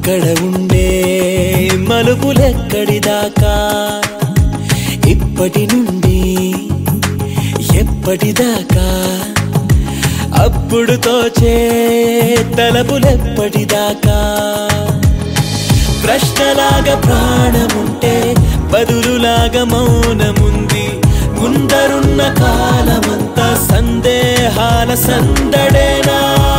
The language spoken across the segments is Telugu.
అక్కడ ఉండే మలుపులెక్కడి దాకా ఇప్పటి నుండి ఎప్పటిదాకా అప్పుడు తోచే తలపులెప్పటిదాకా ప్రశ్నలాగా ప్రాణముంటే బదులులాగా మౌనముంది ముందరున్న కాలమంతా సందేహాల సందడేనా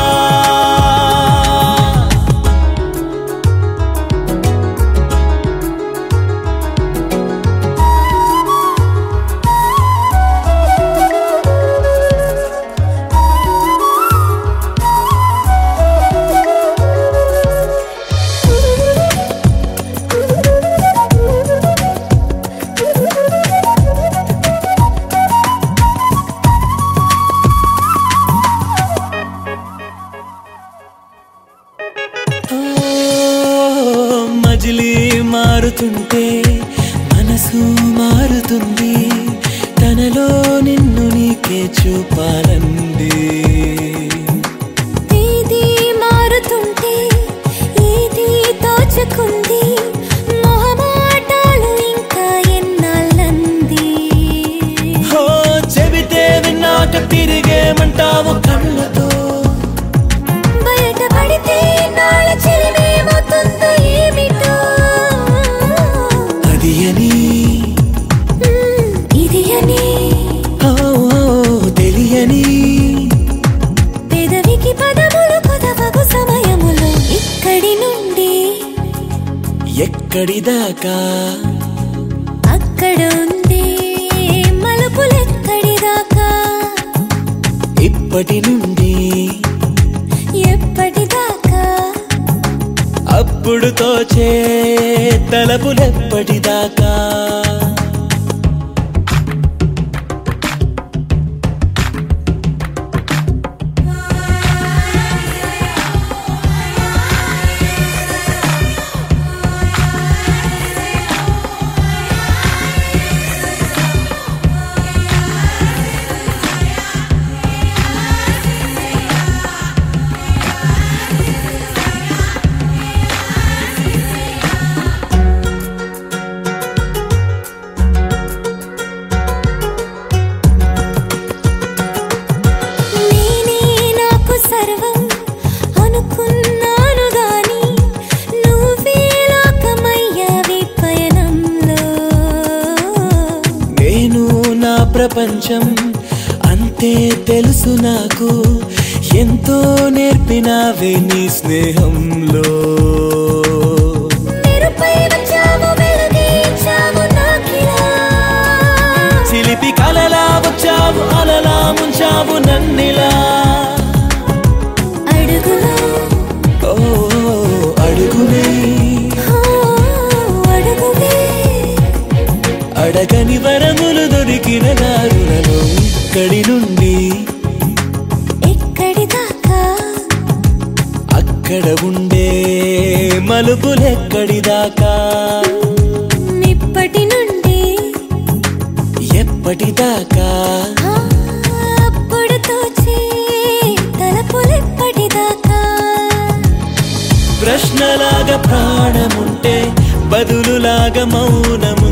ఓ, మజిలీ మారుతుంటే మనసు మారుతుంది తనలో నిన్ను నీకే చూపాలంది ఏది మారుతుంటే ఏది తోచుకుంది మొహమాటాలు ఇంకా ఎన్నాళ్ళంది హో చెబితే విన్నాక తిరిగేమంటావు కళ్ళతో బయట పడితే నాళ్ళ చెలిమేమవుతుందో ఏమిటో అది అని మ్మ్, ఇది అని ఓ, ఓ, తెలియని పెదవికి పదములు కొదవగు సమయములో ఇక్కడి నుండి ఎక్కడి దాకా అక్కడ ఉంది మలుపులెక్కడి దాకా ఇప్పటి నుండి ఎప్పటిదాకా అప్పుడు తోచే తలపులెప్పటిదాకా నేనే నాకు సర్వం అనుకున్నాను గాని నువ్వే లోకమయ్యావి పయనంలో నేను నా ప్రపంచం అంతే తెలుసు నాకు ఎంతో నేర్పినావే నీ స్నేహంలో మెరుపై వచ్చావు వెలుగించావు నాకిలా చిలిపి కలలా వచ్చావు అలలా ముంచావు నన్నిలా అడుగులో ఓ అడుగునే ఓ, అడుగువే అడగని వరములు దొరికిన దారులలో ఇక్కడి నుండి ఎక్కడి దాకా అక్కడ ఉండే మలుపులెక్కడి దాకా ఇప్పటి నుండి ఎప్పటిదాకా ఆ, అప్పుడు తోచే తలపులెప్పటిదాకా ప్రశ్నలాగా ప్రాణముంటే బదులులాగా మౌనము